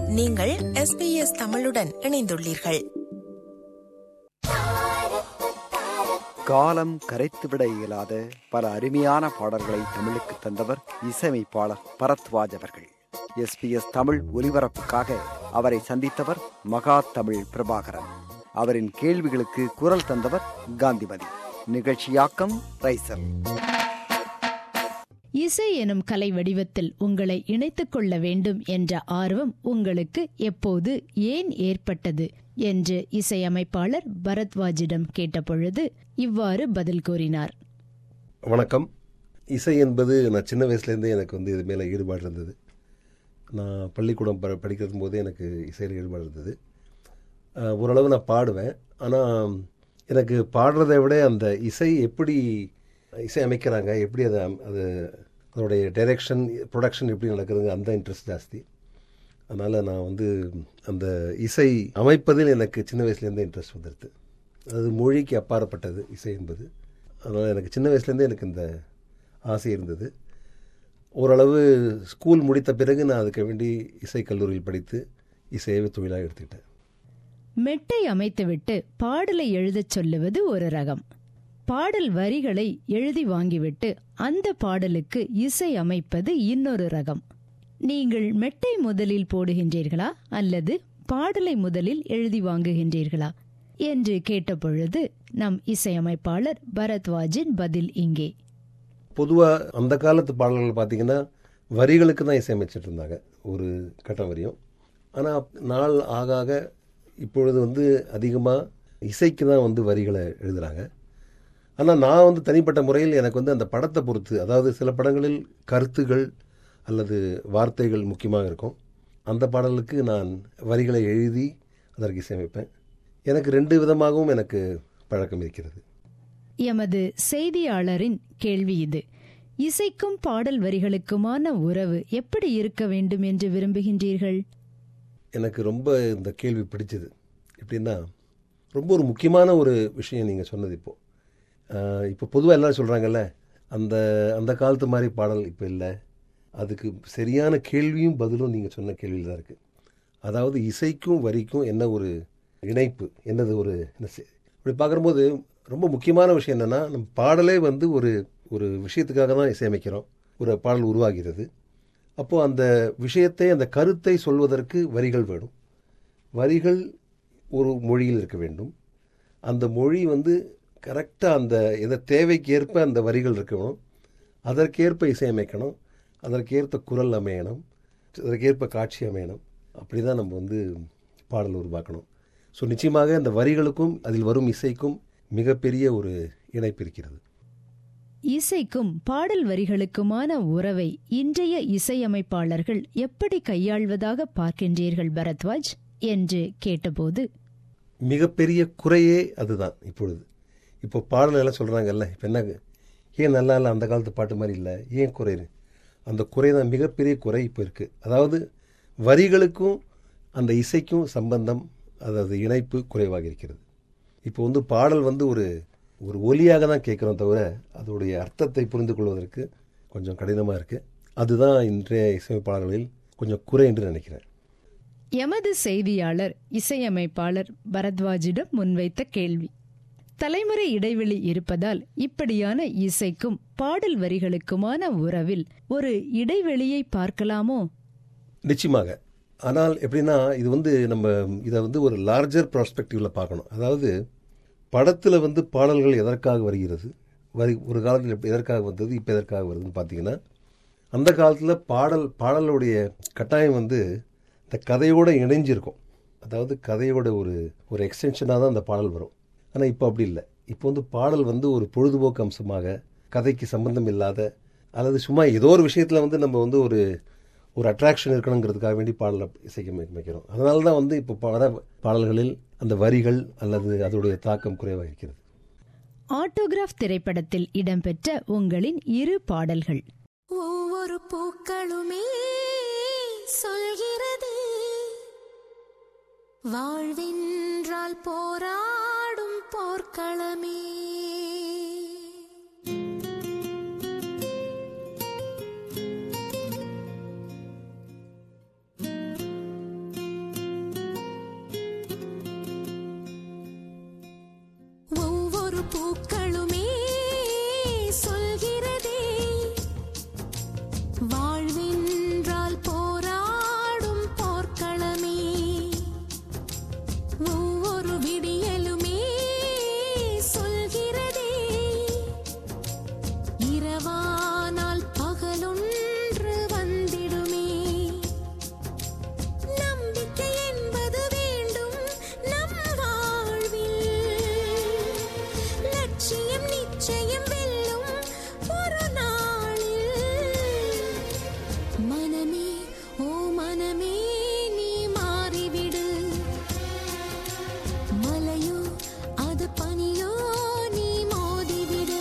நீங்கள் எஸ்பிஎஸ் தமிழுடன் இணைந்துள்ளீர்கள் காலம் கரைத்துவிட இயலாத பல அருமையான பாடல்களை தமிழுக்கு தந்தவர் இசையமைப்பாளர் பரத்வாஜ் அவர்கள் எஸ்பிஎஸ் தமிழ் ஒலிபரப்புக்காக அவரை சந்தித்தவர் மகா தமிழ் பிரபாகரன் அவரின் கேள்விகளுக்கு குரல் தந்தவர் காந்திமதி நிகழ்ச்சியாக்கம் ரைசல் இசை எனும் கலை வடிவத்தில் உங்களை இணைத்துக் கொள்ள வேண்டும் என்ற ஆர்வம் உங்களுக்கு எப்போது ஏன் ஏற்பட்டது என்று இசையமைப்பாளர் பரத்வாஜிடம் கேட்டபொழுது இவ்வாறு பதில் கூறினார் வணக்கம் இசை என்பது நான் சின்ன வயசுலேருந்தே எனக்கு வந்து இது மேலே ஈடுபாடு இருந்தது நான் பள்ளிக்கூடம் ப படிக்கிறது போதே எனக்கு இசையில் ஈடுபாடு இருந்தது அஹ், ஓரளவு நான் பாடுவேன் ஆனால் எனக்கு பாடுறதை விட அந்த இசை எப்படி இசை அமைக்கிறாங்க எப்படி அதை அம்- அது அதோடைய டைரெக்ஷன் ப்ரொடக்ஷன் எப்படி நடக்குதுங்க அந்த இன்ட்ரெஸ்ட் ஜாஸ்தி அதனால் நான் வந்து அந்த இசை அமைப்பதில் எனக்கு சின்ன வயசுலேருந்தே இன்ட்ரெஸ்ட் வந்துடுது அது மொழிக்கு அப்பாற்பட்டது இசை என்பது அதனால் எனக்கு சின்ன வயசுலேருந்தே எனக்கு இந்த ஆசை இருந்தது ஓரளவு ஸ்கூல் முடித்த பிறகு நான் அதுக்கு வேண்டி இசை கல்லூரியில் படித்து இசையவே தொழிலாக எடுத்துக்கிட்டேன் மெட்டை அமைத்துவிட்டு பாடலை எழுதச் சொல்லுவது ஒரு ரகம் பாடல் வரிகளை எழுதி வாங்கிவிட்டு அந்த பாடலுக்கு இசை அமைப்பது இன்னொரு ரகம் நீங்கள் மெட்டை முதலில் போடுகின்றீர்களா அல்லது பாடலை முதலில் எழுதி வாங்குகின்றீர்களா என்று கேட்டபொழுது நம் இசையமைப்பாளர் பரத்வாஜின் பதில் இங்கே பொதுவாக அந்த காலத்து பாடல்கள் பார்த்தீங்கன்னா வரிகளுக்கு தான் இசையமைச்சிட்டு இருந்தாங்க ஒரு கட்டம் வரியும் ஆனால் நாள் ஆக ஆக இப்பொழுது வந்து அதிகமாக இசைக்கு தான் வந்து வரிகளை எழுதுகிறாங்க ஆனால் நான் வந்து தனிப்பட்ட முறையில் எனக்கு வந்து அந்த படத்தை பொறுத்து அதாவது சில படங்களில் கருத்துகள் அல்லது வார்த்தைகள் முக்கியமாக இருக்கும் அந்த பாடலுக்கு நான் வரிகளை எழுதி அதற்கு இசையமைப்பேன் எனக்கு ரெண்டு விதமாகவும் எனக்கு பழக்கம் இருக்கிறது எமது செய்தியாளரின் கேள்வி இது இசைக்கும் பாடல் வரிகளுக்குமான உறவு எப்படி இருக்க வேண்டும் என்று விரும்புகின்றீர்கள் எனக்கு ரொம்ப இந்த கேள்வி பிடிச்சது எப்படின்னா ரொம்ப ஒரு முக்கியமான ஒரு விஷயம் நீங்கள் சொன்னது இப்போது இப்போ பொதுவாக எல்லாரும் சொல்கிறாங்கல்ல அந்த அந்த காலத்து மாதிரி பாடல் இப்போ இல்லை அதுக்கு சரியான கேள்வியும் பதிலும் நீங்கள் சொன்ன கேள்வியில் தான் இருக்குது அதாவது இசைக்கும் வரிக்கும் என்ன ஒரு இணைப்பு என்னது ஒரு என்ன செ- இப்படி பார்க்கும்போது ரொம்ப முக்கியமான விஷயம் என்னென்னா நம்ம பாடலே வந்து ஒரு ஒரு விஷயத்துக்காக தான் இசையமைக்கிறோம் ஒரு பாடல் உருவாகிறது அப்போது அந்த விஷயத்தை அந்த கருத்தை சொல்வதற்கு வரிகள் வேணும் வரிகள் ஒரு மொழியில் இருக்க வேண்டும் அந்த மொழி வந்து கரெக்டாக அந்த எதை தேவைக்கு ஏற்ப அந்த வரிகள் இருக்கணும் அதற்கேற்ப இசையமைக்கணும் அதற்கேற்ப குரல் அமையணும் அதற்கேற்ப காட்சி அமையணும் அப்படி தான் நம்ம வந்து பாடல் உருவாக்கணும் ஸோ நிச்சயமாக அந்த வரிகளுக்கும் அதில் வரும் இசைக்கும் மிகப்பெரிய ஒரு இணைப்பு இருக்கிறது இசைக்கும் பாடல் வரிகளுக்குமான உறவை இன்றைய இசையமைப்பாளர்கள் எப்படி கையாள்வதாக பார்க்கின்றீர்கள் பரத்வாஜ் என்று கேட்டபோது மிகப்பெரிய குறையே அதுதான் இப்பொழுது இப்போ பாடல் எல்லாம் சொல்கிறாங்கல்ல இப்போ என்ன ஏன் நல்லா இல்லை அந்த காலத்து பாட்டு மாதிரி இல்லை ஏன் குறை அந்த குறை தான் மிகப்பெரிய குறை இப்போ இருக்குது அதாவது வரிகளுக்கும் அந்த இசைக்கும் சம்பந்தம் அதாவது இணைப்பு குறைவாக இருக்கிறது இப்போ வந்து பாடல் வந்து ஒரு ஒரு ஒலியாக தான் கேட்குறோம் தவிர அதோடைய அர்த்தத்தை புரிந்து கொள்வதற்கு கொஞ்சம் கடினமாக இருக்குது அதுதான் இன்றைய இசையமைப்பாளர்களில் கொஞ்சம் குறை என்று நினைக்கிறேன் எமது செய்தியாளர் இசையமைப்பாளர் பரத்வாஜிடம் முன்வைத்த கேள்வி தலைமுறை இடைவெளி இருப்பதால் இப்படியான இசைக்கும் பாடல் வரிகளுக்குமான உறவில் ஒரு இடைவெளியை பார்க்கலாமோ நிச்சயமாக ஆனால் எப்படின்னா இது வந்து நம்ம இதை வந்து ஒரு லார்ஜர் ப்ராஸ்பெக்டிவில் பார்க்கணும் அதாவது படத்தில் வந்து பாடல்கள் எதற்காக வருகிறது வரி ஒரு காலத்தில் எப்படி எதற்காக வந்தது இப்போ எதற்காக வருதுன்னு பார்த்தீங்கன்னா அந்த காலத்தில் பாடல் பாடலுடைய கட்டாயம் வந்து இந்த கதையோடு இணைஞ்சிருக்கும் அதாவது கதையோட ஒரு ஒரு எக்ஸ்டென்ஷனாக தான் அந்த பாடல் வரும் ஆனால் இப்போ அப்படி இல்லை இப்போ வந்து பாடல் வந்து ஒரு பொழுதுபோக்கு அம்சமாக கதைக்கு சம்பந்தம் இல்லாத அல்லது சும்மா ஏதோ ஒரு விஷயத்தில் வந்து நம்ம வந்து ஒரு ஒரு அட்ராக்ஷன் இருக்கணுங்கிறதுக்காக வேண்டி பாடலை இசைக்க வைக்கிறோம் அதனால தான் வந்து இப்போ வர பாடல்களில் அந்த வரிகள் அல்லது அதோடைய தாக்கம் குறைவாக இருக்கிறது ஆட்டோகிராஃப் திரைப்படத்தில் இடம்பெற்ற உங்களின் இரு பாடல்கள் ஒவ்வொரு பூக்களுமே சொல்கிறது வாழ்வென்றால் போராடும் போர்க்களமே பூக்களுமே சொல்கிறதே வாழ்வென்றால் போராடும் போர்க்களமே ஒவ்வொரு விடியலுமே சொல்கிறதே இரவானால் பகலொன்று வந்திடுமே நம்பிக்கை என்பது வேண்டும் நம் வாழ்வில் லட்சியம் நிச்சயம் வெல்லும் ஒரு நாளில் மனமே ஓ மனமே நீ மாறிவிடு மலையோ அது பனியோ நீ மோதிவிடு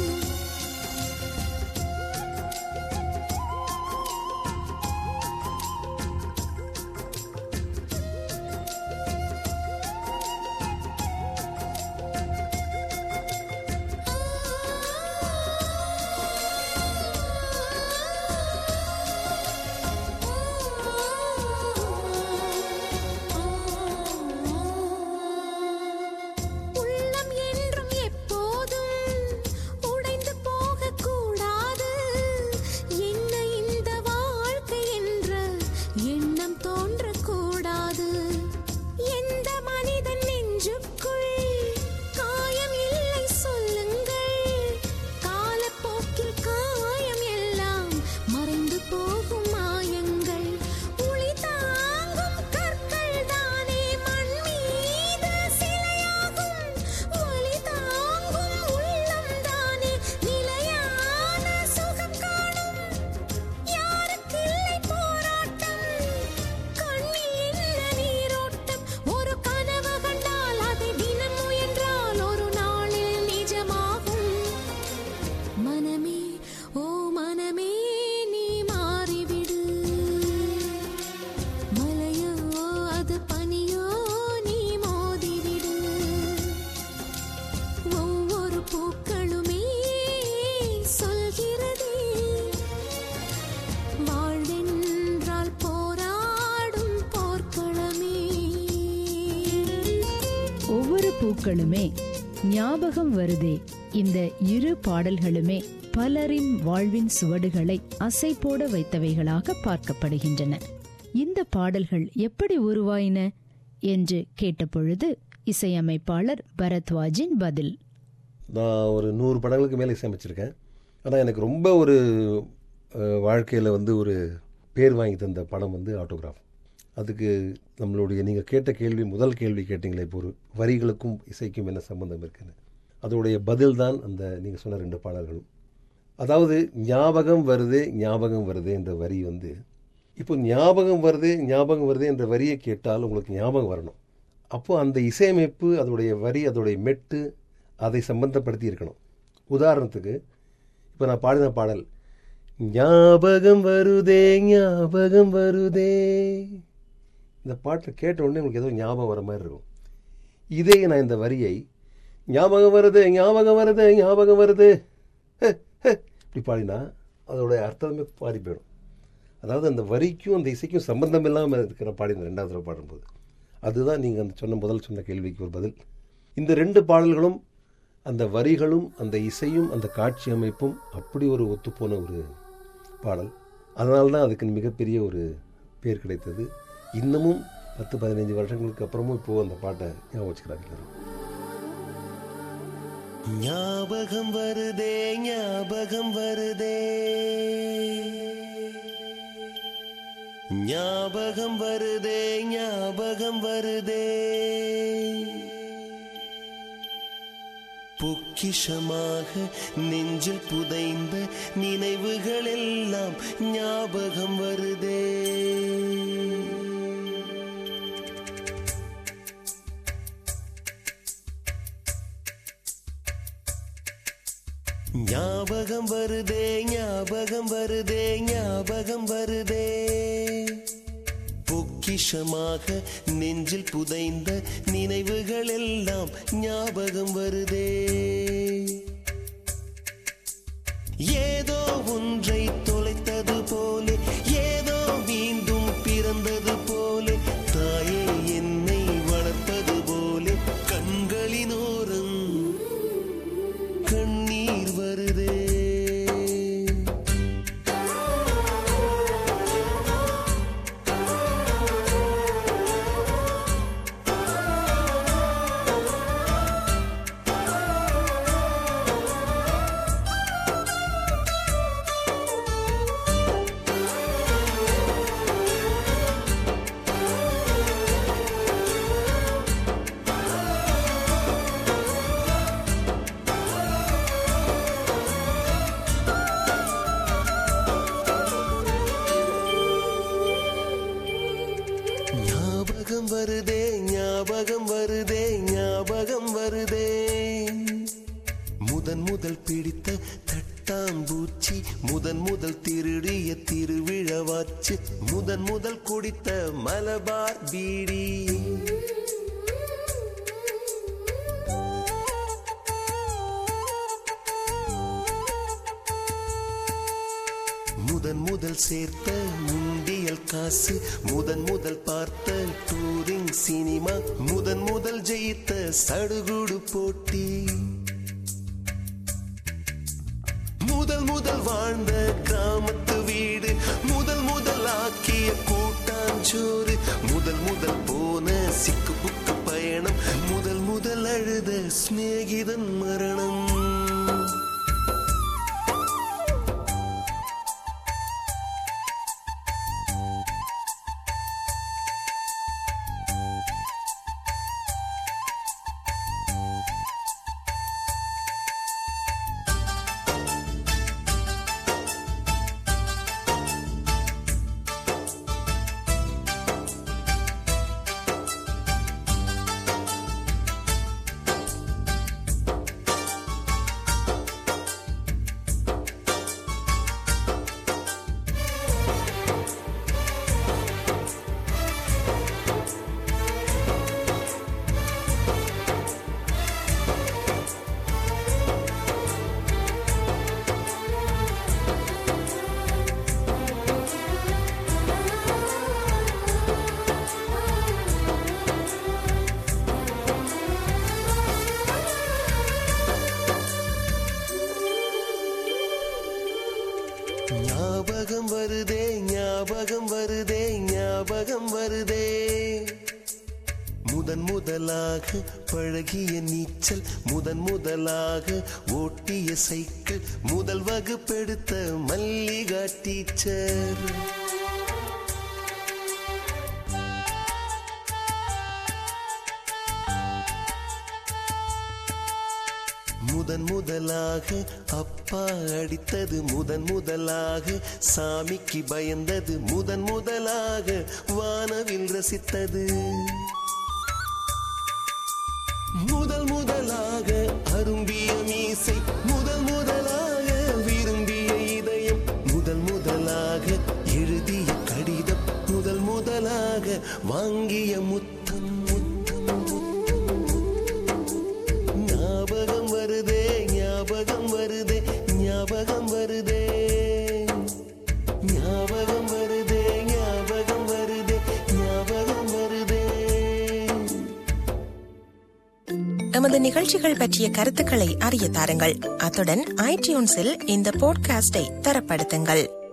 உள்ளம் என்றும் எப்போதும் உடைந்து போகக்கூடாது என்ன இந்த வாழ்க்கை என்ற எண்ணம் தோன்றக்கூடாது எந்த மனிதன் நெஞ்சுக்குள் காயம் இல்லை சொல்லுங்கள் காலப்போக்கில் காயம் எல்லாம் மறைந்து போகும் மாயங்கள் ஒளி தாங்கும் கற்கள் தானே மண் மீது சிலையாகும் ஒளி தாங்கும் உள்ளம் தானே நிலையான சுகம் காணும் யாருக்கில்லை போராட்டம் கண்ணில் என்ன நீரோட்டம் ஒரு கனவு கண்டால் அதை தினம் முயன்றால் ஒரு நாளில் நிஜமாகும் மனமே ஓ மனமே நீ மாறிவிடு மலையோ அது பனியோ நீ மோதிவிடு ஒவ்வொரு பூக்களுமே சொல்கிறதே வாழ்வென்றால் போராடும் போர்க்களமே ஒவ்வொரு பூக்களுமே ஞாபகம் வருதே இந்த இரு பாடல்களுமே பலரின் வாழ்வின் சுவடுகளை அசை போட வைத்தவைகளாக பார்க்கப்படுகின்றன இந்த பாடல்கள் எப்படி உருவாயின என்று கேட்டபொழுது இசையமைப்பாளர் பரத்வாஜின் பதில் நான் ஒரு நூறு படங்களுக்கு மேலே இசையமைச்சிருக்கேன் ஆனால் எனக்கு ரொம்ப ஒரு வாழ்க்கையில் வந்து ஒரு பேர் வாங்கி தந்த படம் வந்து ஆட்டோகிராஃப் அதுக்கு நம்மளுடைய நீங்கள் கேட்ட கேள்வி முதல் கேள்வி கேட்டிங்களே இப்போ ஒரு வரிகளுக்கும் இசைக்கும் என்ன சம்பந்தம் இருக்குன்னு அதோடைய பதில் தான் அந்த நீங்கள் சொன்ன ரெண்டு பாடல்களும் அதாவது ஞாபகம் வருது ஞாபகம் வருது என்ற வரி வந்து இப்போ ஞாபகம் வருது ஞாபகம் வருது என்ற வரியை கேட்டால் உங்களுக்கு ஞாபகம் வரணும் அப்போ அந்த இசையமைப்பு அதோடைய வரி அதோடைய மெட்டு அதை சம்பந்தப்படுத்தி இருக்கணும் உதாரணத்துக்கு இப்போ நான் பாடின பாடல் ஞாபகம் வருதே ஞாபகம் வருதே இந்த பாட்டை கேட்ட உடனே உங்களுக்கு ஏதோ ஞாபகம் வர மாதிரி இருக்கும் இதே நான் இந்த வரியை ஞாபகம் வருது ஞாபகம் வருது ஞாபகம் வருது ஹே, ஹே, இப்படி பாடினா அதோடைய அர்த்தமே பாடி போயிடும் அதாவது அந்த வரிக்கும் அந்த இசைக்கும் சம்பந்தம் இல்லாமல் இருக்கிற பாடின ரெண்டாவது தடவை பாடும்போது அதுதான் நீங்கள் அந்த சொன்ன முதல் சொன்ன கேள்விக்கு ஒரு பதில் இந்த ரெண்டு பாடல்களும் அந்த வரிகளும் அந்த இசையும் அந்த காட்சி அமைப்பும் அப்படி ஒரு ஒத்துப்போன ஒரு பாடல் அதனால தான் அதுக்கு மிகப்பெரிய ஒரு பேர் கிடைத்தது இன்னமும் பத்து பதினைஞ்சு வருஷங்களுக்கு அப்புறமும் இப்போ அந்த பாட்டை ஞாபகம் வச்சுக்கிறாங்க எல்லாரும். ஞாபகம் வருதே ஞாபகம் வருதே ஞாபகம் வருதே ஞாபகம் வருதே பொக்கிஷமாக நெஞ்சில் புதைந்த நினைவுகள் எல்லாம் ஞாபகம் வருதே ஞாபகம் வருதே ஞாபகம் வருதே ஞாபகம் வருதே பொக்கிஷமாக நெஞ்சில் புதைந்த நினைவுகள் எல்லாம் ஞாபகம் வருதே ஏதோ ஒன்றை தொலைத்தது போலே ஏதோ மீண்டும் பிறந்தது போலே தாயே என்னை வளர்ப்பது போலே கண்களினோரம் ஞாபகம் வருதே ஞாபகம் வருதே ஞாபகம் வருதே முதன் முதல் பிடித்த தட்டாம்பூச்சி முதன் முதல் திருடிய திருவிழவாச்சு முதன் முதல் குடித்த மலபார் பீடி முதன் முதல் சேர்த்த முண்டியல் காசு முதன் முதல் பார்த்த டூரிங் சினிமா முதன் முதல் ஜெயித்த சடுகுடு போட்டி முதல் முதல் வாழ்ந்த கிராமத்து வீடு முதல் முதல் ஆக்கிய கூட்டாஞ்சோறு முதல் முதல் போன சிக்கு புக்கு பயணம் முதல் முதல் அழுத சிநேகிதன் மரணம் ஞாபகம் வருதே ஞாபகம் வருதே ஞாபகம் வருதே முதன் முதலாக பழகிய நீச்சல் முதன் முதலாக ஓட்டிய சைக்கிள் முதல் வகுப்பெடுத்த மல்லிகா டீச்சர் முதன் முதலாக அப்பா அடித்தது முதன் முதலாக சாமிக்கு பயந்தது முதன் முதலாக வானவில் ரசித்தது முதல் முதலாக அரும்பிய மீசை முதல் முதலாக விரும்பிய இதயம் முதல் முதலாக எழுதிய கடிதம் முதல் முதலாக வாங்கிய முத்தம் முத்தம் முத்தம் ஞாபகம் வருதே ஞாபகம் வருதே ஞாபகம் வருதே ஞாபகம் வருதே ஞாபகம் வருதே ஞாபகம் வருதே எமது நிகழ்ச்சிகள் பற்றிய கருத்துக்களை அறிய தாருங்கள் அத்துடன் ஐடியூன்ஸில் இந்த போட்காஸ்டை தரப்படுத்துங்கள்